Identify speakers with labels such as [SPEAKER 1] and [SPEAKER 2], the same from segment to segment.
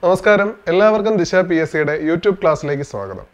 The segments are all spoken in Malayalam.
[SPEAKER 1] നമസ്കാരം എല്ലാവർക്കും ദിശ പി എസ് സിയുടെ യൂട്യൂബ് ക്ലാസ്സിലേക്ക് സ്വാഗതം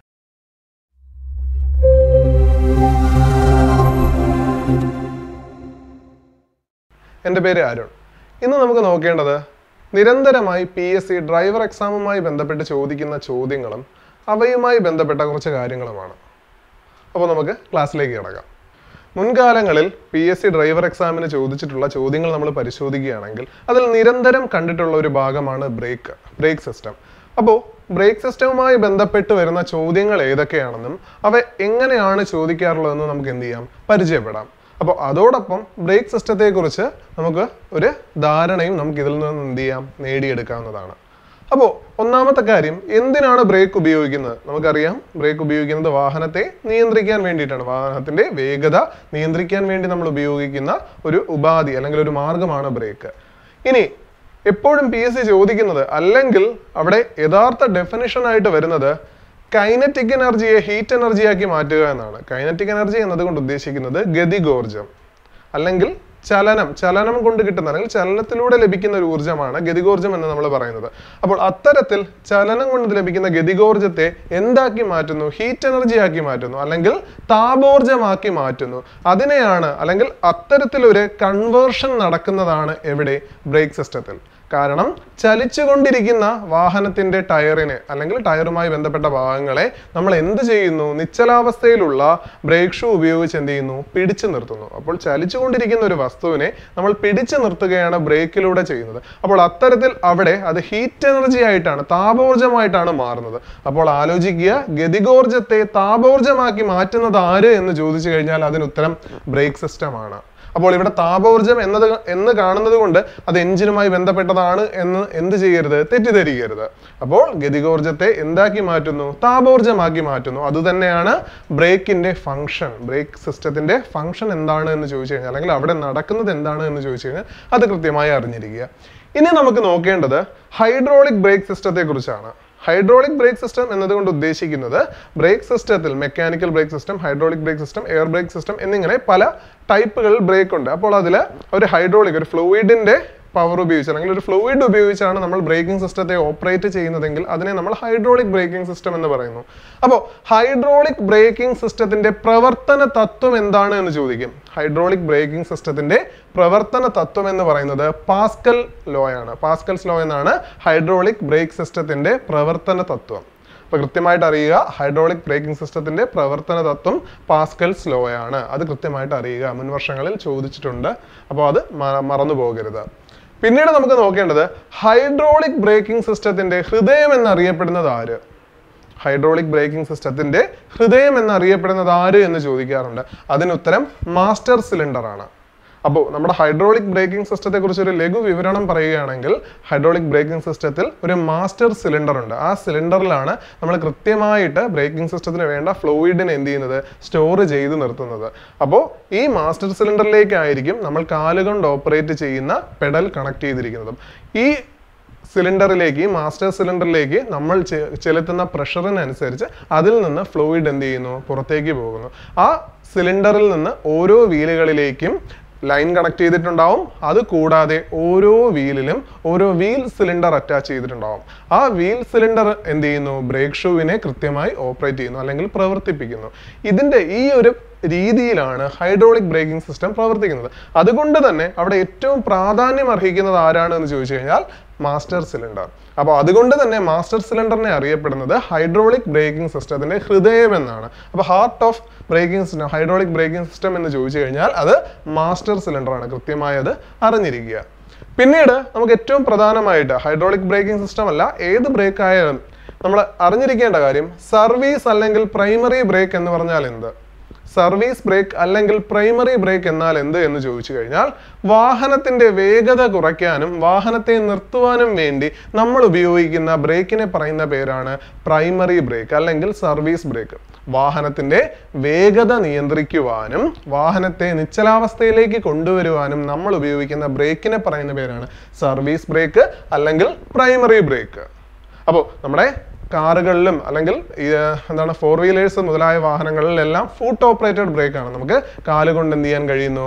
[SPEAKER 1] എൻ്റെ പേര് അരുൺ ഇന്ന് നമുക്ക് നോക്കേണ്ടത് നിരന്തരമായി പി എസ് സി ഡ്രൈവർ എക്സാമുമായി ബന്ധപ്പെട്ട് ചോദിക്കുന്ന ചോദ്യങ്ങളും അവയുമായി ബന്ധപ്പെട്ട കുറച്ച് കാര്യങ്ങളുമാണ് അപ്പോൾ നമുക്ക് ക്ലാസ്സിലേക്ക് കിടക്കാം മുൻകാലങ്ങളിൽ പി എസ് സി ഡ്രൈവർ എക്സാമിന് ചോദിച്ചിട്ടുള്ള ചോദ്യങ്ങൾ നമ്മൾ പരിശോധിക്കുകയാണെങ്കിൽ അതിൽ നിരന്തരം കണ്ടിട്ടുള്ള ഒരു ഭാഗമാണ് ബ്രേക്ക് ബ്രേക്ക് സിസ്റ്റം അപ്പോൾ ബ്രേക്ക് സിസ്റ്റവുമായി ബന്ധപ്പെട്ട് വരുന്ന ചോദ്യങ്ങൾ ഏതൊക്കെയാണെന്നും അവ എങ്ങനെയാണ് ചോദിക്കാറുള്ളതെന്നും നമുക്ക് എന്ത് ചെയ്യാം പരിചയപ്പെടാം അപ്പോൾ അതോടൊപ്പം ബ്രേക്ക് സിസ്റ്റത്തെക്കുറിച്ച് നമുക്ക് ഒരു ധാരണയും നമുക്ക് ഇതിൽ നിന്ന് എന്ത് ചെയ്യാം നേടിയെടുക്കാവുന്നതാണ് അപ്പോൾ ഒന്നാമത്തെ കാര്യം എന്തിനാണ് ബ്രേക്ക് ഉപയോഗിക്കുന്നത് നമുക്കറിയാം ബ്രേക്ക് ഉപയോഗിക്കുന്നത് വാഹനത്തെ നിയന്ത്രിക്കാൻ വേണ്ടിയിട്ടാണ് വാഹനത്തിന്റെ വേഗത നിയന്ത്രിക്കാൻ വേണ്ടി നമ്മൾ ഉപയോഗിക്കുന്ന ഒരു ഉപാധി അല്ലെങ്കിൽ ഒരു മാർഗമാണ് ബ്രേക്ക് ഇനി എപ്പോഴും പി എസ് സി ചോദിക്കുന്നത് അല്ലെങ്കിൽ അവിടെ യഥാർത്ഥ ഡെഫിനിഷൻ ആയിട്ട് വരുന്നത് കൈനറ്റിക് എനർജിയെ ഹീറ്റ് എനർജിയാക്കി മാറ്റുക എന്നാണ് കൈനറ്റിക് എനർജി എന്നതുകൊണ്ട് ഉദ്ദേശിക്കുന്നത് ഗതികോർജം അല്ലെങ്കിൽ ചലനം ചലനം കൊണ്ട് കിട്ടുന്ന അല്ലെങ്കിൽ ചലനത്തിലൂടെ ലഭിക്കുന്ന ഒരു ഊർജ്ജമാണ് ഗതികോർജം എന്ന് നമ്മൾ പറയുന്നത് അപ്പോൾ അത്തരത്തിൽ ചലനം കൊണ്ട് ലഭിക്കുന്ന ഗതികോർജത്തെ എന്താക്കി മാറ്റുന്നു ഹീറ്റ് എനർജി ആക്കി മാറ്റുന്നു അല്ലെങ്കിൽ താപോർജമാക്കി മാറ്റുന്നു അതിനെയാണ് അല്ലെങ്കിൽ അത്തരത്തിലൊരു കൺവേർഷൻ നടക്കുന്നതാണ് എവിടെ ബ്രേക്ക് സിസ്റ്റത്തിൽ കാരണം ചലിച്ചുകൊണ്ടിരിക്കുന്ന വാഹനത്തിന്റെ ടയറിനെ അല്ലെങ്കിൽ ടയറുമായി ബന്ധപ്പെട്ട ഭാഗങ്ങളെ നമ്മൾ എന്ത് ചെയ്യുന്നു നിശ്ചലാവസ്ഥയിലുള്ള ബ്രേക്ക് ഷൂ ഉപയോഗിച്ച് എന്ത് ചെയ്യുന്നു പിടിച്ചു നിർത്തുന്നു അപ്പോൾ ചലിച്ചുകൊണ്ടിരിക്കുന്ന ഒരു വസ്തുവിനെ നമ്മൾ പിടിച്ചു നിർത്തുകയാണ് ബ്രേക്കിലൂടെ ചെയ്യുന്നത് അപ്പോൾ അത്തരത്തിൽ അവിടെ അത് ഹീറ്റ് എനർജി ആയിട്ടാണ് താപോർജമായിട്ടാണ് മാറുന്നത് അപ്പോൾ ആലോചിക്കുക ഗതികോർജത്തെ താപോർജമാക്കി മാറ്റുന്നത് ആര് എന്ന് ചോദിച്ചു കഴിഞ്ഞാൽ അതിന് ഉത്തരം ബ്രേക്ക് സിസ്റ്റമാണ് അപ്പോൾ ഇവിടെ താപോർജം എന്നത് എന്ന് കാണുന്നത് കൊണ്ട് അത് എഞ്ചിനുമായി ബന്ധപ്പെട്ടതാണ് എന്ന് എന്ത് ചെയ്യരുത് തെറ്റിദ്ധരിക്കരുത് അപ്പോൾ ഗതികോർജത്തെ എന്താക്കി മാറ്റുന്നു താപോർജമാക്കി മാറ്റുന്നു അത് തന്നെയാണ് ബ്രേക്കിന്റെ ഫംഗ്ഷൻ ബ്രേക്ക് സിസ്റ്റത്തിന്റെ ഫംഗ്ഷൻ എന്താണ് എന്ന് ചോദിച്ചു കഴിഞ്ഞാൽ അല്ലെങ്കിൽ അവിടെ നടക്കുന്നത് എന്താണ് എന്ന് ചോദിച്ചു കഴിഞ്ഞാൽ അത് കൃത്യമായി അറിഞ്ഞിരിക്കുക ഇനി നമുക്ക് നോക്കേണ്ടത് ഹൈഡ്രോളിക് ബ്രേക്ക് സിസ്റ്റത്തെ കുറിച്ചാണ് ഹൈഡ്രോളിക് ബ്രേക്ക് സിസ്റ്റം എന്നതുകൊണ്ട് ഉദ്ദേശിക്കുന്നത് ബ്രേക്ക് സിസ്റ്റത്തിൽ mechanical brake system hydraulic brake system air brake system എന്നിങ്ങനെ പല ടൈപ്പുകളിൽ ബ്രേക്ക് ഉണ്ട് അപ്പോൾ അതിൽ ഒരു ഹൈഡ്രോളിക് ഒരു ഫ്ലൂയിഡിന്റെ പവർ ഉപയോഗിച്ച് അല്ലെങ്കിൽ ഒരു ഫ്ലൂയിഡ് ഉപയോഗിച്ചാണ് നമ്മൾ ബ്രേക്കിംഗ് സിസ്റ്റത്തെ ഓപ്പറേറ്റ് ചെയ്യുന്നതെങ്കിൽ അതിനെ നമ്മൾ ഹൈഡ്രോളിക് ബ്രേക്കിംഗ് സിസ്റ്റം എന്ന് പറയുന്നു അപ്പോൾ ഹൈഡ്രോളിക് ബ്രേക്കിംഗ് സിസ്റ്റത്തിന്റെ പ്രവർത്തന തത്വം എന്താണ് എന്ന് ചോദിക്കും ഹൈഡ്രോളിക് ബ്രേക്കിംഗ് സിസ്റ്റത്തിന്റെ പ്രവർത്തന തത്വം എന്ന് പറയുന്നത് പാസ്കൽ ലോ ആണ് പാസ്കൽസ് ലോ എന്നാണ് ഹൈഡ്രോളിക് ബ്രേക്ക് സിസ്റ്റത്തിന്റെ പ്രവർത്തന തത്വം അപ്പൊ കൃത്യമായിട്ട് അറിയുക ഹൈഡ്രോളിക് ബ്രേക്കിംഗ് സിസ്റ്റത്തിന്റെ പ്രവർത്തന തത്വം പാസ്കൽസ് ലോ ആണ് അത് കൃത്യമായിട്ട് അറിയുക മുൻ വർഷങ്ങളിൽ ചോദിച്ചിട്ടുണ്ട് അപ്പോൾ അത് മ- മറന്നു പോകരുത് പിന്നീട് നമുക്ക് നോക്കേണ്ടത് ഹൈഡ്രോളിക് ബ്രേക്കിംഗ് സിസ്റ്റത്തിന്റെ ഹൃദയം എന്നറിയപ്പെടുന്നത് ആര് ഹൈഡ്രോളിക് ബ്രേക്കിംഗ് സിസ്റ്റത്തിന്റെ ഹൃദയം എന്നറിയപ്പെടുന്നത് ആര് എന്ന് ചോദിക്കാറുണ്ട് അതിനുത്തരം മാസ്റ്റർ സിലിണ്ടർ ആണ് അപ്പോൾ നമ്മുടെ ഹൈഡ്രോളിക് ബ്രേക്കിംഗ് സിസ്റ്റത്തെ കുറിച്ച് ഒരു ലഘു വിവരണം പറയുകയാണെങ്കിൽ ഹൈഡ്രോളിക് ബ്രേക്കിംഗ് സിസ്റ്റത്തിൽ ഒരു മാസ്റ്റർ സിലിണ്ടർ ഉണ്ട് ആ സിലിണ്ടറിലാണ് നമ്മൾ കൃത്യമായിട്ട് ബ്രേക്കിംഗ് സിസ്റ്റത്തിന് വേണ്ട ഫ്ലൂയിഡിനെ എന്ത് ചെയ്യുന്നത് സ്റ്റോർ ചെയ്ത് നിർത്തുന്നത് അപ്പോൾ ഈ മാസ്റ്റർ സിലിണ്ടറിലേക്കായിരിക്കും നമ്മൾ കാലുകൊണ്ട് ഓപ്പറേറ്റ് ചെയ്യുന്ന പെഡൽ കണക്ട് ചെയ്തിരിക്കുന്നതും ഈ സിലിണ്ടറിലേക്ക് മാസ്റ്റർ സിലിണ്ടറിലേക്ക് നമ്മൾ ചെ- ചെലുത്തുന്ന പ്രഷറിനനുസരിച്ച് അതിൽ നിന്ന് ഫ്ലൂയിഡ് എന്ത് ചെയ്യുന്നു പുറത്തേക്ക് പോകുന്നു ആ സിലിണ്ടറിൽ നിന്ന് ഓരോ വീലുകളിലേക്കും ലൈൻ കണക്ട് ചെയ്തിട്ടുണ്ടാവും അത് കൂടാതെ ഓരോ വീലിലും ഓരോ വീൽ സിലിണ്ടർ അറ്റാച്ച് ചെയ്തിട്ടുണ്ടാവും ആ വീൽ സിലിണ്ടർ എന്ത് ചെയ്യുന്നു ബ്രേക്ക് ഷൂവിനെ കൃത്യമായി ഓപ്പറേറ്റ് ചെയ്യുന്നു അല്ലെങ്കിൽ പ്രവർത്തിപ്പിക്കുന്നു ഇതിന്റെ ഈ ഒരു രീതിയിലാണ് ഹൈഡ്രോളിക് ബ്രേക്കിംഗ് സിസ്റ്റം പ്രവർത്തിക്കുന്നത് അതുകൊണ്ട് തന്നെ അവിടെ ഏറ്റവും പ്രാധാന്യം അർഹിക്കുന്നത് ആരാണ് എന്ന് ചോദിച്ചു കഴിഞ്ഞാൽ മാസ്റ്റർ സിലിണ്ടർ അപ്പോൾ അതുകൊണ്ട് തന്നെ മാസ്റ്റർ സിലിണ്ടറിനെ അറിയപ്പെടുന്നത് ഹൈഡ്രോളിക് ബ്രേക്കിംഗ് സിസ്റ്റത്തിന്റെ ഹൃദയം എന്നാണ് അപ്പോൾ heart of braking system hydraulic braking system എന്ന് ചോദിച്ചു കഴിഞ്ഞാൽ അത് മാസ്റ്റർ സിലിണ്ടർ ആണ് കൃത്യമായി അത് അറിഞ്ഞിരിക്കുക പിന്നീട് നമുക്ക് ഏറ്റവും പ്രധാനമായിട്ട് ഹൈഡ്രോളിക് ബ്രേക്കിംഗ് സിസ്റ്റം അല്ല ഏത് ബ്രേക്ക് ആയാലും നമ്മൾ അറിഞ്ഞിരിക്കേണ്ട കാര്യം സർവീസ് അല്ലെങ്കിൽ പ്രൈമറി ബ്രേക്ക് എന്ന് പറഞ്ഞാൽ എന്ത് സർവീസ് ബ്രേക്ക് അല്ലെങ്കിൽ പ്രൈമറി ബ്രേക്ക് എന്നാൽ എന്ത് എന്ന് ചോദിച്ചു കഴിഞ്ഞാൽ വാഹനത്തിന്റെ വേഗത കുറയ്ക്കാനും വാഹനത്തെ നിർത്തുവാനും വേണ്ടി നമ്മൾ ഉപയോഗിക്കുന്ന ബ്രേക്കിനെ പറയുന്ന പേരാണ് പ്രൈമറി ബ്രേക്ക് അല്ലെങ്കിൽ സർവീസ് ബ്രേക്ക് വാഹനത്തിന്റെ വേഗത നിയന്ത്രിക്കുവാനും വാഹനത്തെ നിശ്ചലാവസ്ഥയിലേക്ക് കൊണ്ടുവരുവാനും നമ്മൾ ഉപയോഗിക്കുന്ന ബ്രേക്കിനെ പറയുന്ന പേരാണ് സർവീസ് ബ്രേക്ക് അല്ലെങ്കിൽ പ്രൈമറി ബ്രേക്ക് അപ്പോൾ നമ്മുടെ കാറുകളിലും അല്ലെങ്കിൽ ഈ, എന്താണ് ഫോർ വീലേഴ്സ് മുതലായ വാഹനങ്ങളിലെല്ലാം ഫുട്ട് ഓപ്പറേറ്റഡ് ബ്രേക്ക് ആണ് നമുക്ക് കാലുകൊണ്ട് എന്ത് ചെയ്യാൻ കഴിയുന്നു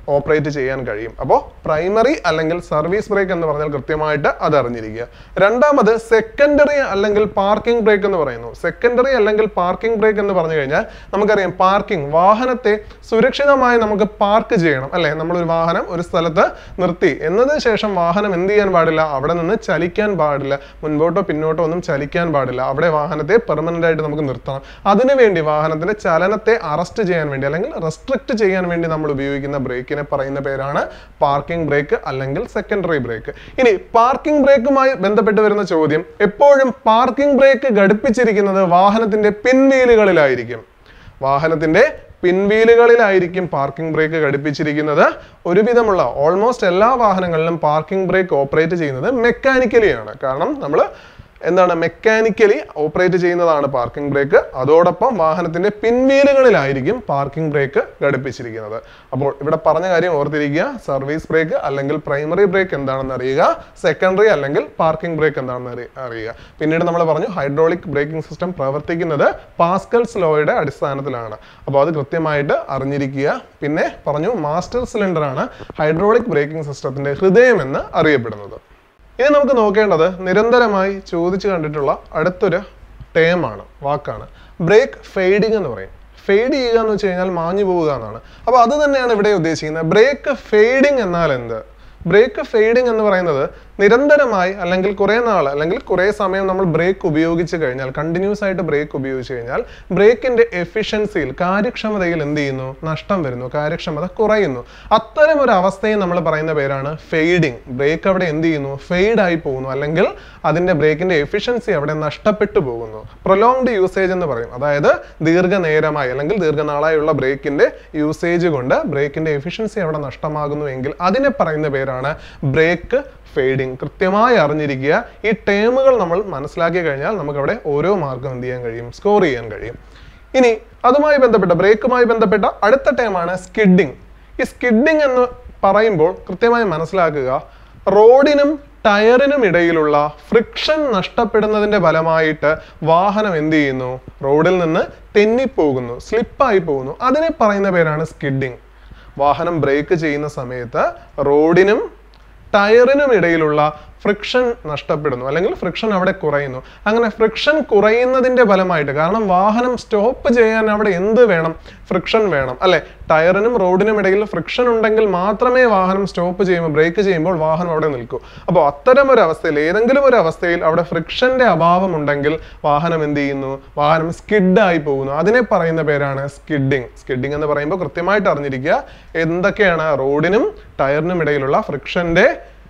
[SPEAKER 1] ഓപ്പറേറ്റ് ചെയ്യാൻ കഴിയും അപ്പോൾ പ്രൈമറി അല്ലെങ്കിൽ സർവീസ് ബ്രേക്ക് എന്ന് പറഞ്ഞാൽ കൃത്യമായിട്ട് അത് അറിഞ്ഞിരിക്കുക രണ്ടാമത് സെക്കൻഡറി അല്ലെങ്കിൽ പാർക്കിംഗ് ബ്രേക്ക് എന്ന് പറയുന്നു സെക്കൻഡറി അല്ലെങ്കിൽ പാർക്കിംഗ് ബ്രേക്ക് എന്ന് പറഞ്ഞു കഴിഞ്ഞാൽ നമുക്കറിയാം പാർക്കിംഗ് വാഹനത്തെ സുരക്ഷിതമായി നമുക്ക് പാർക്ക് ചെയ്യണം അല്ലെ നമ്മളൊരു വാഹനം ഒരു സ്ഥലത്ത് നിർത്തി എന്നതിന് ശേഷം വാഹനം എന്ത് ചെയ്യാൻ പാടില്ല അവിടെ നിന്ന് ചലിക്കാൻ പാടില്ല മുൻപോട്ടോ പിന്നോട്ടോ ഒന്നും ചലിക്കാൻ പാടില്ല അവിടെ വാഹനത്തെ പെർമനന്റ് ആയിട്ട് നമുക്ക് നിർത്തണം അതിനുവേണ്ടി വാഹനത്തിന്റെ ചലനത്തെ അറസ്റ്റ് ചെയ്യാൻ വേണ്ടി അല്ലെങ്കിൽ റെസ്ട്രിക്ട് ചെയ്യാൻ വേണ്ടി നമ്മൾ ഉപയോഗിക്കുന്ന ബ്രേക്കിനെ പറയുന്ന പേരാണ് പാർക്കിംഗ് ബ്രേക്ക് അല്ലെങ്കിൽ സെക്കൻഡറി ബ്രേക്ക് ഇനി പാർക്കിംഗ് ബ്രേക്കുമായി ബന്ധപ്പെട്ട് വരുന്ന ചോദ്യം എപ്പോഴും പാർക്കിംഗ് ബ്രേക്ക് ഘടിപ്പിച്ചിരിക്കുന്നത് വാഹനത്തിന്റെ പിൻവീലുകളിലായിരിക്കും വാഹനത്തിന്റെ പിൻവീലുകളിലായിരിക്കും പാർക്കിംഗ് ബ്രേക്ക് ഘടിപ്പിച്ചിരിക്കുന്നത് ഒരുവിധമുള്ള ഓൾമോസ്റ്റ് എല്ലാ വാഹനങ്ങളിലും പാർക്കിംഗ് ബ്രേക്ക് ഓപ്പറേറ്റ് ചെയ്യുന്നത് മെക്കാനിക്കലിയാണ് കാരണം നമ്മൾ എന്താണ് മെക്കാനിക്കലി ഓപ്പറേറ്റ് ചെയ്യുന്നതാണ് പാർക്കിംഗ് ബ്രേക്ക് അതോടൊപ്പം വാഹനത്തിന്റെ പിൻവീലുകളിലായിരിക്കും പാർക്കിംഗ് ബ്രേക്ക് ഘടിപ്പിച്ചിരിക്കുന്നത് അപ്പോൾ ഇവിടെ പറഞ്ഞ കാര്യം ഓർത്തിരിക്കുക സർവീസ് ബ്രേക്ക് അല്ലെങ്കിൽ പ്രൈമറി ബ്രേക്ക് എന്താണെന്ന് അറിയുക സെക്കൻഡറി അല്ലെങ്കിൽ പാർക്കിംഗ് ബ്രേക്ക് എന്താണെന്ന് അറി- അറിയുക പിന്നീട് നമ്മൾ പറഞ്ഞു ഹൈഡ്രോളിക് ബ്രേക്കിംഗ് സിസ്റ്റം പ്രവർത്തിക്കുന്നത് പാസ്കൽസ് ലോയുടെ അടിസ്ഥാനത്തിലാണ് അപ്പോൾ അത് കൃത്യമായിട്ട് അറിഞ്ഞിരിക്കുക പിന്നെ പറഞ്ഞു മാസ്റ്റർ സിലിണ്ടർ ആണ് ഹൈഡ്രോളിക് ബ്രേക്കിംഗ് സിസ്റ്റത്തിന്റെ ഹൃദയം എന്ന് അറിയപ്പെടുന്നത് ഇനി നമുക്ക് നോക്കേണ്ടത് നിരന്തരമായി ചോദിച്ചു കണ്ടിട്ടുള്ള അടുത്തൊരു ടേമാണ് വാക്കാണ് ബ്രേക്ക് ഫെയ്ഡിങ് എന്ന് പറയും ഫെയ്ഡ് ചെയ്യുക എന്ന് വെച്ച് കഴിഞ്ഞാൽ മാഞ്ഞു പോവുക എന്നാണ് അപ്പോൾ അത് തന്നെയാണ് ഇവിടെ ഉദ്ദേശിക്കുന്നത് ബ്രേക്ക് ഫെയ്ഡിങ് എന്നാൽ എന്ത് ബ്രേക്ക് ഫെയ്ഡിങ് എന്ന് പറയുന്നത് നിരന്തരമായി അല്ലെങ്കിൽ കുറേ നാൾ അല്ലെങ്കിൽ കുറേ സമയം നമ്മൾ ബ്രേക്ക് ഉപയോഗിച്ച് കഴിഞ്ഞാൽ കണ്ടിന്യൂസ് ആയിട്ട് ബ്രേക്ക് ഉപയോഗിച്ച് കഴിഞ്ഞാൽ ബ്രേക്കിന്റെ എഫിഷ്യൻസിയിൽ കാര്യക്ഷമതയിൽ എന്ത് ചെയ്യുന്നു നഷ്ടം വരുന്നു കാര്യക്ഷമത കുറയുന്നു അത്തരം ഒരു അവസ്ഥയെ നമ്മൾ പറയുന്ന പേരാണ് ഫെയ്ഡിങ് ബ്രേക്ക് അവിടെ എന്ത് ചെയ്യുന്നു ഫെയ്ഡ് ആയി പോകുന്നു അല്ലെങ്കിൽ അതിന്റെ ബ്രേക്കിന്റെ എഫിഷ്യൻസി അവിടെ നഷ്ടപ്പെട്ടു പോകുന്നു പ്രൊലോങ്ഡ് യൂസേജ് എന്ന് പറയും അതായത് ദീർഘനേരമായി അല്ലെങ്കിൽ ദീർഘനാളായുള്ള ബ്രേക്കിന്റെ യൂസേജ് കൊണ്ട് ബ്രേക്കിന്റെ എഫിഷ്യൻസി അവിടെ നഷ്ടമാകുന്നു എങ്കിൽ അതിനെ പറയുന്ന പേരാണ് ബ്രേക്ക് ഫെയ്ഡിങ് കൃത്യമായി അറിഞ്ഞിരിക്കുക ഈ ടേമുകൾ നമ്മൾ മനസ്സിലാക്കി കഴിഞ്ഞാൽ നമുക്ക് അവിടെ ഓരോ മാർക്കും എന്ത് ചെയ്യാൻ കഴിയും സ്കോർ ചെയ്യാൻ കഴിയും ഇനി അതുമായി ബന്ധപ്പെട്ട ബ്രേക്കുമായി ബന്ധപ്പെട്ട അടുത്ത ടേമാണ് സ്കിഡിങ് ഈ സ്കിഡിങ് എന്ന് പറയുമ്പോൾ കൃത്യമായി മനസ്സിലാക്കുക റോഡിനും ടയറിനും ഇടയിലുള്ള ഫ്രിക്ഷൻ നഷ്ടപ്പെടുന്നതിന്റെ ഫലമായിട്ട് വാഹനം എന്ത് ചെയ്യുന്നു റോഡിൽ നിന്ന് തെന്നിപ്പോകുന്നു സ്ലിപ്പായി പോകുന്നു അതിനെ പറയുന്ന പേരാണ് സ്കിഡിങ് വാഹനം ബ്രേക്ക് ചെയ്യുന്ന സമയത്ത് റോഡിനും ടയറിനും ഇടയിലുള്ള ഫ്രിക്ഷൻ നഷ്ടപ്പെടുന്നു അല്ലെങ്കിൽ ഫ്രിക്ഷൻ അവിടെ കുറയുന്നു അങ്ങനെ ഫ്രിക്ഷൻ കുറയുന്നതിന്റെ ഫലമായിട്ട് കാരണം വാഹനം സ്റ്റോപ്പ് ചെയ്യാൻ അവിടെ എന്ത് വേണം ഫ്രിക്ഷൻ വേണം അല്ലെ ടയറിനും റോഡിനും ഇടയിൽ ഫ്രിക്ഷൻ ഉണ്ടെങ്കിൽ മാത്രമേ വാഹനം സ്റ്റോപ്പ് ചെയ്യുമ്പോൾ ബ്രേക്ക് ചെയ്യുമ്പോൾ വാഹനം അവിടെ നിൽക്കൂ അപ്പോൾ അത്തരം ഒരു അവസ്ഥയിൽ ഏതെങ്കിലും ഒരു അവസ്ഥയിൽ അവിടെ ഫ്രിക്ഷന്റെ അഭാവം ഉണ്ടെങ്കിൽ വാഹനം എന്ത് ചെയ്യുന്നു വാഹനം സ്കിഡായി പോകുന്നു അതിനെ പറയുന്ന പേരാണ് സ്കിഡിങ് സ്കിഡിങ് എന്ന് പറയുമ്പോൾ കൃത്യമായിട്ട് അറിഞ്ഞിരിക്കുക എന്തൊക്കെയാണ് റോഡിനും ടയറിനും ഇടയിലുള്ള ഫ്രിക്ഷന്റെ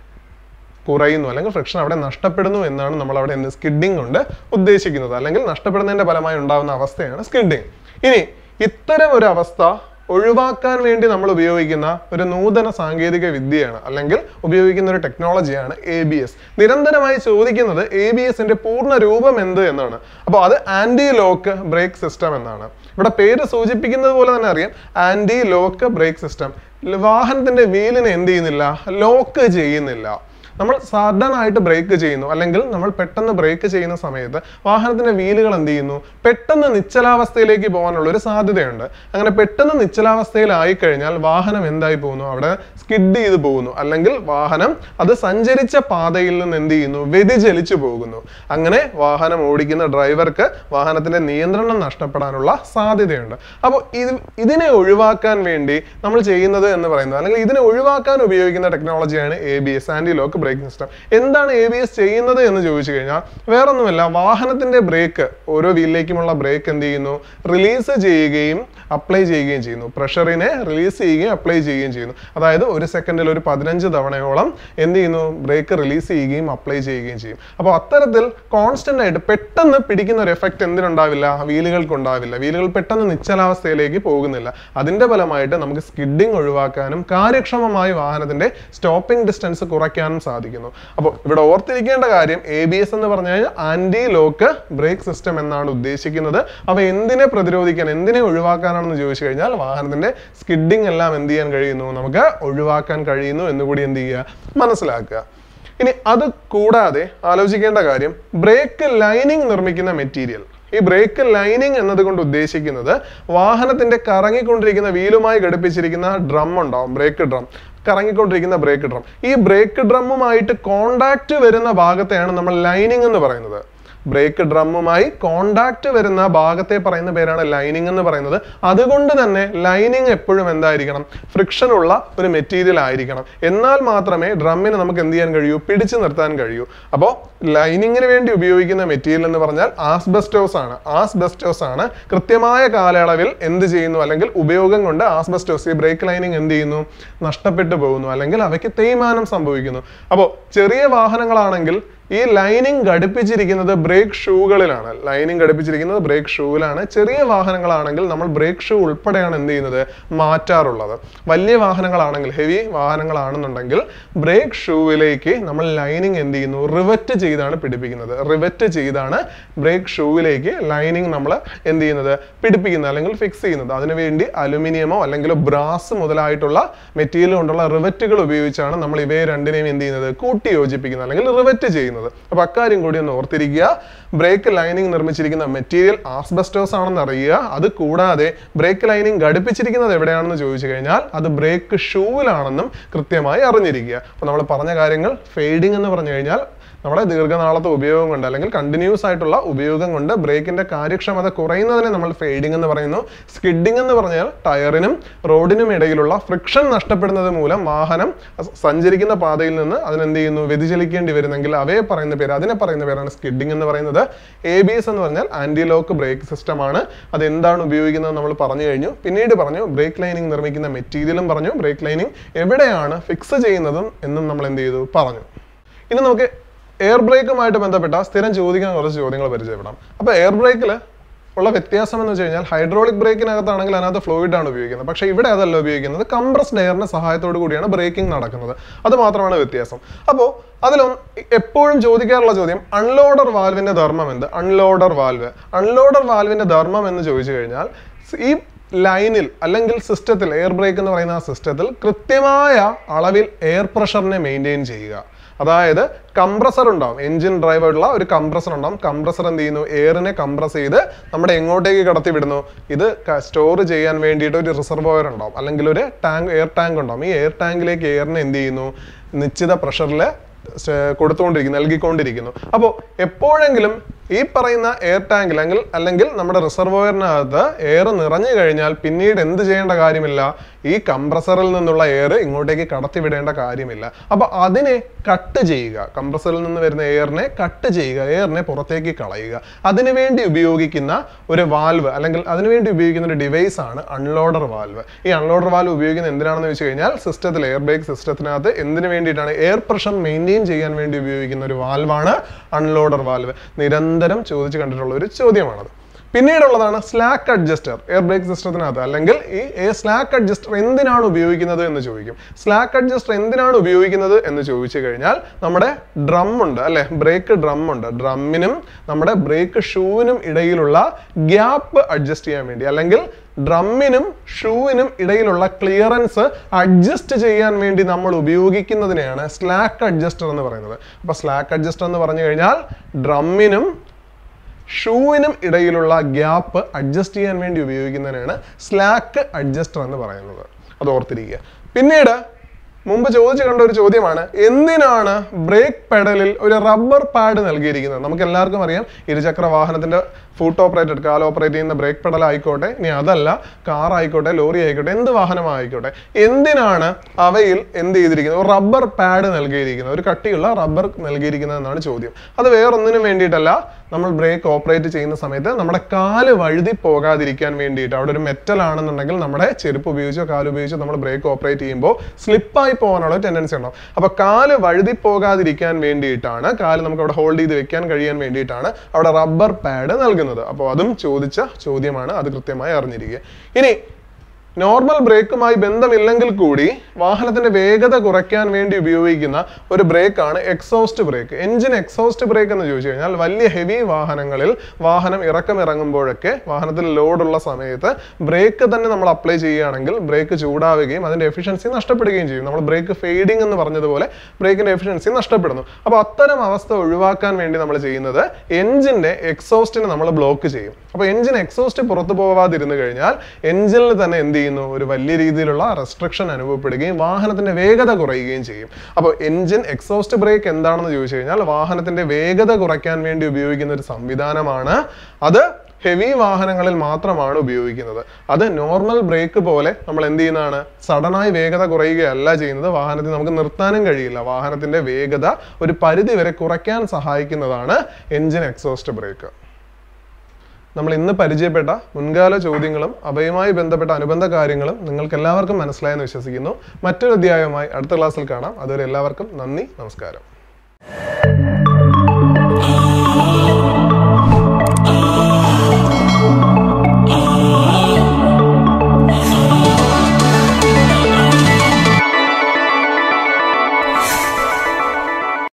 [SPEAKER 1] കുറയുന്നു അല്ലെങ്കിൽ ഫ്രിക്ഷൻ അവിടെ നഷ്ടപ്പെടുന്നു എന്നാണ് നമ്മൾ അവിടെ എന്ത് സ്കിഡിങ് കൊണ്ട് ഉദ്ദേശിക്കുന്നത് അല്ലെങ്കിൽ നഷ്ടപ്പെടുന്നതിന്റെ ഫലമായി ഉണ്ടാകുന്ന അവസ്ഥയാണ് സ്കിഡിങ് ഇനി ഇത്തരം ഒരു അവസ്ഥ ഒഴിവാക്കാൻ വേണ്ടി നമ്മൾ ഉപയോഗിക്കുന്ന ഒരു നൂതന സാങ്കേതിക വിദ്യയാണ് അല്ലെങ്കിൽ ഉപയോഗിക്കുന്ന ഒരു ടെക്നോളജിയാണ് എ ബി എസ് നിരന്തരമായി ചോദിക്കുന്നത് എ ബി എസിന്റെ പൂർണ്ണ രൂപം എന്ത് എന്നാണ് അപ്പോൾ അത് ആന്റി ലോക്ക് ബ്രേക്ക് സിസ്റ്റം എന്നാണ് ഇവിടെ പേര് സൂചിപ്പിക്കുന്നത് പോലെ തന്നെ അറിയാം ആന്റി ലോക്ക് ബ്രേക്ക് സിസ്റ്റം വാഹനത്തിന്റെ വീലിനെ എന്ത് ചെയ്യുന്നില്ല ലോക്ക് ചെയ്യുന്നില്ല നമ്മൾ സഡൻ ആയിട്ട് ബ്രേക്ക് ചെയ്യുന്നു അല്ലെങ്കിൽ നമ്മൾ പെട്ടെന്ന് ബ്രേക്ക് ചെയ്യുന്ന സമയത്ത് വാഹനത്തിന്റെ വീലുകൾ എന്ത് ചെയ്യുന്നു പെട്ടെന്ന് നിശ്ചലാവസ്ഥയിലേക്ക് പോകാനുള്ള ഒരു സാധ്യതയുണ്ട് അങ്ങനെ പെട്ടെന്ന് നിശ്ചലാവസ്ഥയിലായി കഴിഞ്ഞാൽ വാഹനം എന്തായി പോകുന്നു അവിടെ സ്കിഡ് ചെയ്ത് പോകുന്നു അല്ലെങ്കിൽ വാഹനം അത് സഞ്ചരിച്ച പാതയിൽ നിന്ന് എന്ത് ചെയ്യുന്നു വ്യതിചലിച്ചു പോകുന്നു അങ്ങനെ വാഹനം ഓടിക്കുന്ന ഡ്രൈവർക്ക് വാഹനത്തിന്റെ നിയന്ത്രണം നഷ്ടപ്പെടാനുള്ള സാധ്യതയുണ്ട് അപ്പോൾ ഇത് ഇതിനെ ഒഴിവാക്കാൻ വേണ്ടി നമ്മൾ ചെയ്യുന്നത് എന്ന് പറയുന്നത് അല്ലെങ്കിൽ ഇതിനെ ഒഴിവാക്കാൻ ഉപയോഗിക്കുന്ന ടെക്നോളജിയാണ് A B S anti lock braking system എന്താണ് എ ബി എസ് ചെയ്യുന്നത് എന്ന് ചോദിച്ചു കഴിഞ്ഞാൽ വേറൊന്നുമല്ല വാഹനത്തിന്റെ ബ്രേക്ക് ഓരോ വീലിലേക്കുമുള്ള ബ്രേക്ക് എന്ത് ചെയ്യുന്നു റിലീസ് ചെയ്യുകയും അപ്ലൈ ചെയ്യുകയും ചെയ്യുന്നു പ്രഷറിനെ റിലീസ് ചെയ്യുകയും അപ്ലൈ ചെയ്യുകയും ചെയ്യുന്നു അതായത് ഒരു സെക്കൻഡിൽ ഒരു പതിനഞ്ച് തവണയോളം എന്ത് ചെയ്യുന്നു ബ്രേക്ക് റിലീസ് ചെയ്യുകയും അപ്ലൈ ചെയ്യുകയും ചെയ്യും അപ്പോൾ അത്തരത്തിൽ കോൺസ്റ്റന്റ് ആയിട്ട് പെട്ടെന്ന് പിടിക്കുന്ന ഒരു എഫക്റ്റ് എന്തിനുണ്ടാവില്ല വീലുകൾക്ക് ഉണ്ടാവില്ല വീലുകൾ പെട്ടെന്ന് നിശ്ചലാവസ്ഥയിലേക്ക് പോകുന്നില്ല അതിന്റെ ഫലമായിട്ട് നമുക്ക് സ്കിഡിങ് ഒഴിവാക്കാനും കാര്യക്ഷമമായി വാഹനത്തിന്റെ സ്റ്റോപ്പിംഗ് ഡിസ്റ്റൻസ് കുറയ്ക്കാനും സാധിക്കുന്നു അപ്പോൾ ഇവിടെ ഓർത്തിരിക്കേണ്ട കാര്യം എ ബി എസ് എന്ന് പറഞ്ഞു കഴിഞ്ഞാൽ ആന്റി ലോക്ക് ബ്രേക്ക് സിസ്റ്റം എന്നാണ് ഉദ്ദേശിക്കുന്നത് അവ എന്തിനെ പ്രതിരോധിക്കാൻ എന്തിനെ ഒഴിവാക്കാനാണെന്ന് ചോദിച്ചു കഴിഞ്ഞാൽ വാഹനത്തിന്റെ സ്കിഡിങ് എല്ലാം എന്ത് ചെയ്യാൻ കഴിയുന്നു നമുക്ക് ഒഴിവാക്കാൻ കഴിയുന്നു എന്നുകൂടി എന്ത് ചെയ്യുക മനസ്സിലാക്കുക ഇനി അത് കൂടാതെ ആലോചിക്കേണ്ട കാര്യം ബ്രേക്ക് ലൈനിങ് നിർമ്മിക്കുന്ന മെറ്റീരിയൽ ഈ ബ്രേക്ക് ലൈനിങ് എന്നതുകൊണ്ട് ഉദ്ദേശിക്കുന്നത് വാഹനത്തിന്റെ കറങ്ങിക്കൊണ്ടിരിക്കുന്ന വീലുമായി ഘടിപ്പിച്ചിരിക്കുന്ന ഡ്രം ഉണ്ടാവും ബ്രേക്ക് ഡ്രം കറങ്ങിക്കൊണ്ടിരിക്കുന്ന ബ്രേക്ക് ഡ്രം ഈ ബ്രേക്ക് ഡ്രമ്മുമായിട്ട് കോണ്ടാക്ട് വരുന്ന ഭാഗത്തെയാണ് നമ്മൾ ലൈനിങ് എന്ന് പറയുന്നത് ബ്രേക്ക് ഡ്രമ്മുമായി കോണ്ടാക്ട് വരുന്ന ഭാഗത്തെ പറയുന്ന പേരാണ് ലൈനിങ് എന്ന് പറയുന്നത് അതുകൊണ്ട് തന്നെ ലൈനിങ് എപ്പോഴും എന്തായിരിക്കണം ഫ്രിക്ഷൻ ഉള്ള ഒരു മെറ്റീരിയൽ ആയിരിക്കണം എന്നാൽ മാത്രമേ ഡ്രമ്മിന് നമുക്ക് എന്ത് ചെയ്യാൻ കഴിയൂ പിടിച്ചു നിർത്താൻ കഴിയൂ അപ്പോൾ ലൈനിങ്ങിന് വേണ്ടി ഉപയോഗിക്കുന്ന മെറ്റീരിയൽ എന്ന് പറഞ്ഞാൽ ആസ്ബെസ്റ്റോസ് ആണ് ആസ്ബെസ്റ്റോസ് ആണ് കൃത്യമായ കാലയളവിൽ എന്ത് ചെയ്യുന്നു അല്ലെങ്കിൽ ഉപയോഗം കൊണ്ട് ആസ്ബെസ്റ്റോസ് ഈ ബ്രേക്ക് ലൈനിങ് എന്ത് ചെയ്യുന്നു നഷ്ടപ്പെട്ടു പോകുന്നു അല്ലെങ്കിൽ അവയ്ക്ക് തേയ്മാനം സംഭവിക്കുന്നു അപ്പോൾ ചെറിയ വാഹനങ്ങളാണെങ്കിൽ ഈ ലൈനിങ് ഘടിപ്പിച്ചിരിക്കുന്നത് ബ്രേക്ക് ഷൂകളിലാണ് ലൈനിങ് ഘടിപ്പിച്ചിരിക്കുന്നത് ബ്രേക്ക് ഷൂവിലാണ് ചെറിയ വാഹനങ്ങളാണെങ്കിൽ നമ്മൾ ബ്രേക്ക് ഷൂ ഉൾപ്പെടെയാണ് എന്ത് ചെയ്യുന്നത് മാറ്റാറുള്ളത് വലിയ വാഹനങ്ങളാണെങ്കിൽ ഹെവി വാഹനങ്ങളാണെന്നുണ്ടെങ്കിൽ ബ്രേക്ക് ഷൂവിലേക്ക് നമ്മൾ ലൈനിങ് എന്ത് ചെയ്യുന്നു റിവറ്റ് ചെയ്താണ് പിടിപ്പിക്കുന്നത് റിവറ്റ് ചെയ്താണ് ബ്രേക്ക് ഷൂവിലേക്ക് ലൈനിങ് നമ്മൾ എന്ത് ചെയ്യുന്നത് പിടിപ്പിക്കുന്നത് അല്ലെങ്കിൽ ഫിക്സ് ചെയ്യുന്നത് അതിനുവേണ്ടി അലുമിനിയമോ അല്ലെങ്കിൽ ബ്രാസ് മുതലായിട്ടുള്ള മെറ്റീരിയൽ കൊണ്ടുള്ള റിവറ്റുകൾ ഉപയോഗിച്ചാണ് നമ്മൾ ഇവയെ രണ്ടിനെയും എന്ത് ചെയ്യുന്നത് കൂട്ടി യോജിപ്പിക്കുന്നത് അല്ലെങ്കിൽ റിവറ്റ് ചെയ്യുന്നത് അപ്പൊ അക്കാര്യം കൂടി ഒന്ന് ഓർത്തിരിക്കുക ബ്രേക്ക് ലൈനിങ് നിർമ്മിച്ചിരിക്കുന്ന മെറ്റീരിയൽ ആസ്ബസ്റ്റോസ് ആണെന്ന് അറിയുക അത് കൂടാതെ ബ്രേക്ക് ലൈനിങ് ഘടിപ്പിച്ചിരിക്കുന്നത് എവിടെയാണെന്ന് ചോദിച്ചു കഴിഞ്ഞാൽ അത് ബ്രേക്ക് ഷൂവിലാണെന്നും കൃത്യമായി അറിഞ്ഞിരിക്കുക അപ്പൊ നമ്മൾ പറഞ്ഞ കാര്യങ്ങൾ ഫെയ്ഡിങ് എന്ന് പറഞ്ഞു കഴിഞ്ഞാൽ നമ്മുടെ ദീർഘനാളത്തെ ഉപയോഗം കൊണ്ട് അല്ലെങ്കിൽ കണ്ടിന്യൂസ് ആയിട്ടുള്ള ഉപയോഗം കൊണ്ട് ബ്രേക്കിന്റെ കാര്യക്ഷമത കുറയുന്നതിനെ നമ്മൾ ഫെയ്ഡിംഗ് എന്ന് പറയുന്നു സ്കിഡിംഗ് എന്ന് പറഞ്ഞാൽ ടയറിനും റോഡിനും ഇടയിലുള്ള ഫ്രിക്ഷൻ നഷ്ടപ്പെടുന്നത് മൂലം വാഹനം സഞ്ചരിക്കുന്ന പാതയിൽ നിന്ന് അതിനെന്ത് ചെയ്യുന്നു വ്യതിചലിക്കേണ്ടി വരുന്നെങ്കിൽ അവയെ പറയുന്ന പേര് അതിനെ പറയുന്ന പേരാണ് സ്കിഡിംഗ് എന്ന് പറയുന്നത് എ ബി എസ് എന്ന് പറഞ്ഞാൽ ആന്റി ലോക്ക് ബ്രേക്ക് സിസ്റ്റം ആണ് അത് എന്താണ് ഉപയോഗിക്കുന്നത് നമ്മൾ പറഞ്ഞു കഴിഞ്ഞു പിന്നീട് പറഞ്ഞു ബ്രേക്ക് ലൈനിങ് നിർമ്മിക്കുന്ന മെറ്റീരിയലും പറഞ്ഞു ബ്രേക്ക് ലൈനിങ് എവിടെയാണ് ഫിക്സ് ചെയ്യുന്നതും എന്നും നമ്മൾ എന്ത് ചെയ്തു പറഞ്ഞു ഇനി നമുക്ക് എയർ ബ്രേക്കുമായിട്ട് ബന്ധപ്പെട്ട സ്ഥിരം ചോദിക്കുന്ന കുറച്ച് ചോദ്യങ്ങൾ പരിചയപ്പെടാം അപ്പോൾ എയർ ബ്രേക്കിൽ ഉള്ള വ്യത്യാസം എന്ന് വെച്ച് കഴിഞ്ഞാൽ ഹൈഡ്രോളിക് ബ്രേക്കിനകത്താണെങ്കിൽ അതിനകത്ത് ഫ്ലൂയിഡ് ആണ് ഉപയോഗിക്കുന്നത് പക്ഷേ ഇവിടെ അതല്ല ഉപയോഗിക്കുന്നത് കംപ്രസ്ഡ് എയറിന്റെ സഹായത്തോടു കൂടിയാണ് ബ്രേക്കിംഗ് നടക്കുന്നത് അത് മാത്രമാണ് വ്യത്യാസം അപ്പോൾ അതിലൊന്ന് എപ്പോഴും ചോദിക്കാറുള്ള ചോദ്യം അൺലോഡർ വാൽവിന്റെ ധർമ്മം എന്ത് അൺലോഡർ വാൽവ് അൺലോഡർ വാൽവിന്റെ ധർമ്മം എന്ന് ചോദിച്ചു കഴിഞ്ഞാൽ ഈ ലൈനിൽ അല്ലെങ്കിൽ സിസ്റ്റത്തിൽ എയർ ബ്രേക്ക് എന്ന് പറയുന്ന ആ സിസ്റ്റത്തിൽ കൃത്യമായ അളവിൽ എയർ പ്രഷറിനെ മെയിൻറ്റെയിൻ ചെയ്യുക അതായത് കംപ്രസർ ഉണ്ടാവും എഞ്ചിൻ ഡ്രൈവായിട്ടുള്ള ഒരു കംപ്രസർ ഉണ്ടാവും കംപ്രസർ എന്ത് ചെയ്യുന്നു എയറിനെ കംപ്രസ് ചെയ്ത് നമ്മുടെ എങ്ങോട്ടേക്ക് കടത്തി വിടുന്നു ഇത് സ്റ്റോർ ചെയ്യാൻ വേണ്ടിയിട്ട് ഒരു റിസർവോയർ ഉണ്ടാവും അല്ലെങ്കിൽ ഒരു ടാങ്ക് എയർ ടാങ്ക് ഉണ്ടാവും ഈ എയർ ടാങ്കിലേക്ക് എയറിനെ എന്ത് ചെയ്യുന്നു നിശ്ചിത പ്രഷറിൽ കൊടുത്തുകൊണ്ടിരിക്കുന്നു നൽകിക്കൊണ്ടിരിക്കുന്നു അപ്പോൾ എപ്പോഴെങ്കിലും ഈ പറയുന്ന എയർ ടാങ്കിൽ അല്ലെങ്കിൽ അല്ലെങ്കിൽ നമ്മുടെ റിസർവോയറിനകത്ത് എയർ നിറഞ്ഞു കഴിഞ്ഞാൽ പിന്നീട് എന്ത് ചെയ്യേണ്ട കാര്യമില്ല ഈ കംപ്രസറിൽ നിന്നുള്ള എയർ ഇങ്ങോട്ടേക്ക് കടത്തിവിടേണ്ട കാര്യമില്ല അപ്പൊ അതിനെ കട്ട് ചെയ്യുക കംപ്രസറിൽ നിന്ന് വരുന്ന എയറിനെ കട്ട് ചെയ്യുക എയറിനെ പുറത്തേക്ക് കളയുക അതിനുവേണ്ടി ഉപയോഗിക്കുന്ന ഒരു വാൽവ് അല്ലെങ്കിൽ അതിനുവേണ്ടി ഉപയോഗിക്കുന്ന ഒരു ഡിവൈസ് ആണ് അൺലോഡർ വാൽവ് ഈ അൺലോഡർ വാൽവ് ഉപയോഗിക്കുന്നത് എന്തിനാണെന്ന് വെച്ച് കഴിഞ്ഞാൽ സിസ്റ്റത്തിൽ എയർ ബ്രേക്ക് സിസ്റ്റത്തിനകത്ത് എന്തിനു വേണ്ടിയിട്ടാണ് എയർ പ്രഷർ മെയിൻറ്റെയിൻ ചെയ്യാൻ വേണ്ടി ഉപയോഗിക്കുന്ന ഒരു വാൽവാണ് അൺലോഡർ വാൽവ് നിരന്തരം ചോദിച്ചു കണ്ടിട്ടുള്ള ഒരു ചോദ്യമാണത് പിന്നീടുള്ളതാണ് സ്ലാക്ക് അഡ്ജസ്റ്റർ എയർ ബ്രേക്ക് സിസ്റ്റത്തിനകത്ത് അല്ലെങ്കിൽ ഈ സ്ലാക്ക് അഡ്ജസ്റ്റർ എന്തിനാണ് ഉപയോഗിക്കുന്നത് എന്ന് ചോദിക്കും സ്ലാക്ക് അഡ്ജസ്റ്റർ എന്തിനാണ് ഉപയോഗിക്കുന്നത് എന്ന് ചോദിച്ചു കഴിഞ്ഞാൽ നമ്മുടെ ഡ്രം ഉണ്ട് അല്ലെ ബ്രേക്ക് ഡ്രം ഉണ്ട് ഡ്രമ്മിനും നമ്മുടെ ബ്രേക്ക് ഷൂവിനും ഇടയിലുള്ള ഗ്യാപ്പ് അഡ്ജസ്റ്റ് ചെയ്യാൻ വേണ്ടി അല്ലെങ്കിൽ ഡ്രമ്മിനും ഷൂവിനും ഇടയിലുള്ള ക്ലിയറൻസ് അഡ്ജസ്റ്റ് ചെയ്യാൻ വേണ്ടി നമ്മൾ ഉപയോഗിക്കുന്നതിനെയാണ് സ്ലാക്ക് അഡ്ജസ്റ്റർ എന്ന് പറയുന്നത് അപ്പൊ സ്ലാക്ക് അഡ്ജസ്റ്റർ എന്ന് പറഞ്ഞു കഴിഞ്ഞാൽ ഡ്രമ്മിനും ഷൂവിനും ഇടയിലുള്ള ഗ്യാപ്പ് അഡ്ജസ്റ്റ് ചെയ്യാൻ വേണ്ടി ഉപയോഗിക്കുന്നതിനാണ് സ്ലാക്ക് അഡ്ജസ്റ്റർ എന്ന് പറയുന്നത് അത് ഓർത്തിരിക്കുക പിന്നീട് മുമ്പ് ചോദിച്ചു കണ്ട ഒരു ചോദ്യമാണ് എന്തിനാണ് ബ്രേക്ക് പെഡലിൽ ഒരു റബ്ബർ പാഡ് നൽകിയിരിക്കുന്നത് നമുക്ക് എല്ലാവർക്കും അറിയാം ഇരുചക്ര വാഹനത്തിന്റെ ഫുട്ട് ഓപ്പറേറ്റഡ് കാൽ ഓപ്പറേറ്റ് ചെയ്യുന്ന ബ്രേക്ക് പെഡൽ ആയിക്കോട്ടെ ഇനി അതല്ല കാർ ആയിക്കോട്ടെ ലോറി ആയിക്കോട്ടെ എന്ത് വാഹനമായിക്കോട്ടെ എന്തിനാണ് അവയിൽ എന്ത് ചെയ്തിരിക്കുന്നത് ഒരു റബ്ബർ പാഡ് നൽകിയിരിക്കുന്നത് ഒരു കട്ടിയുള്ള റബ്ബർ നൽകിയിരിക്കുന്നത് എന്നാണ് ചോദ്യം അത് വേറൊന്നിനും വേണ്ടിയിട്ടല്ല നമ്മൾ ബ്രേക്ക് ഓപ്പറേറ്റ് ചെയ്യുന്ന സമയത്ത് നമ്മുടെ കാല് വഴുതി പോകാതിരിക്കാൻ വേണ്ടിയിട്ട് അവിടെ ഒരു മെറ്റൽ ആണെന്നുണ്ടെങ്കിൽ നമ്മുടെ ചെരുപ്പ് ഉപയോഗിച്ചോ കാല് ഉപയോഗിച്ചോ നമ്മൾ ബ്രേക്ക് ഓപ്പറേറ്റ് ചെയ്യുമ്പോൾ സ്ലിപ്പായി പോകാനുള്ള ടെൻഡൻസി ഉണ്ടാവും അപ്പൊ കാല് വഴുതി പോകാതിരിക്കാൻ വേണ്ടിയിട്ടാണ് കാല് നമുക്ക് അവിടെ ഹോൾഡ് ചെയ്ത് വെക്കാൻ കഴിയാൻ വേണ്ടിയിട്ടാണ് അവിടെ റബ്ബർ പാഡ് നൽകുന്നത് അപ്പോൾ അതും ചോദിച്ച ചോദ്യമാണ് അത് കൃത്യമായി അറിഞ്ഞിരിക്കുക ഇനി നോർമൽ ബ്രേക്കുമായി ബന്ധമില്ലെങ്കിൽ കൂടി വാഹനത്തിന്റെ വേഗത കുറയ്ക്കാൻ വേണ്ടി ഉപയോഗിക്കുന്ന ഒരു ബ്രേക്കാണ് exhaust brake engine exhaust brake എന്ന് ചോദിച്ചു കഴിഞ്ഞാൽ വലിയ ഹെവി വാഹനങ്ങളിൽ വാഹനം ഇറക്കം ഇറങ്ങുമ്പോഴൊക്കെ വാഹനത്തിൽ ലോഡുള്ള സമയത്ത് ബ്രേക്ക് തന്നെ നമ്മൾ അപ്ലൈ ചെയ്യുകയാണെങ്കിൽ ബ്രേക്ക് ചൂടാവുകയും അതിന്റെ എഫിഷ്യൻസി നഷ്ടപ്പെടുകയും ചെയ്യും നമ്മൾ ബ്രേക്ക് ഫെയ്ഡിംഗ് എന്ന് പറഞ്ഞതുപോലെ ബ്രേക്കിന്റെ എഫിഷ്യൻസി നഷ്ടപ്പെടുന്നു അപ്പോൾ അത്തരം അവസ്ഥ ഒഴിവാക്കാൻ വേണ്ടി നമ്മൾ ചെയ്യുന്നത് എഞ്ചിന്റെ എക്സോസ്റ്റിനെ നമ്മൾ ബ്ലോക്ക് ചെയ്യും അപ്പോൾ എഞ്ചിൻ എക്സോസ്റ്റ് പുറത്തു പോവാതിരുന്നു കഴിഞ്ഞാൽ എഞ്ചിനിൽ തന്നെ എന്ത് ചെയ്യുന്നു ഒരു വലിയ രീതിയിലുള്ള റെസ്ട്രിക്ഷൻ അനുഭവപ്പെടുകയും വാഹനത്തിന്റെ വേഗത കുറയുകയും ചെയ്യും അപ്പോൾ എഞ്ചിൻ എക്സോസ്റ്റ് ബ്രേക്ക് എന്താണെന്ന് ചോദിച്ചു കഴിഞ്ഞാൽ വാഹനത്തിന്റെ വേഗത കുറയ്ക്കാൻ വേണ്ടി ഉപയോഗിക്കുന്ന ഒരു സംവിധാനമാണ് അത് ഹെവി വാഹനങ്ങളിൽ മാത്രമാണ് ഉപയോഗിക്കുന്നത് അത് നോർമൽ ബ്രേക്ക് പോലെ നമ്മൾ എന്ത് ചെയ്യുന്നതാണ് സഡനായി വേഗത കുറയുകയല്ല ചെയ്യുന്നത് വാഹനത്തിൽ നമുക്ക് നിർത്താനും കഴിയില്ല വാഹനത്തിന്റെ വേഗത ഒരു പരിധി വരെ കുറയ്ക്കാൻ സഹായിക്കുന്നതാണ് എഞ്ചിൻ എക്സോസ്റ്റ് ബ്രേക്ക് നമ്മൾ ഇന്ന് പരിചയപ്പെട്ട മുൻകാല ചോദ്യങ്ങളും അവയുമായി ബന്ധപ്പെട്ട അനുബന്ധ കാര്യങ്ങളും നിങ്ങൾക്ക് എല്ലാവർക്കും മനസ്സിലായെന്ന് വിശ്വസിക്കുന്നു മറ്റൊരു അധ്യായവുമായി അടുത്ത ക്ലാസ്സിൽ കാണാം അതുവരെ എല്ലാവർക്കും നന്ദി നമസ്കാരം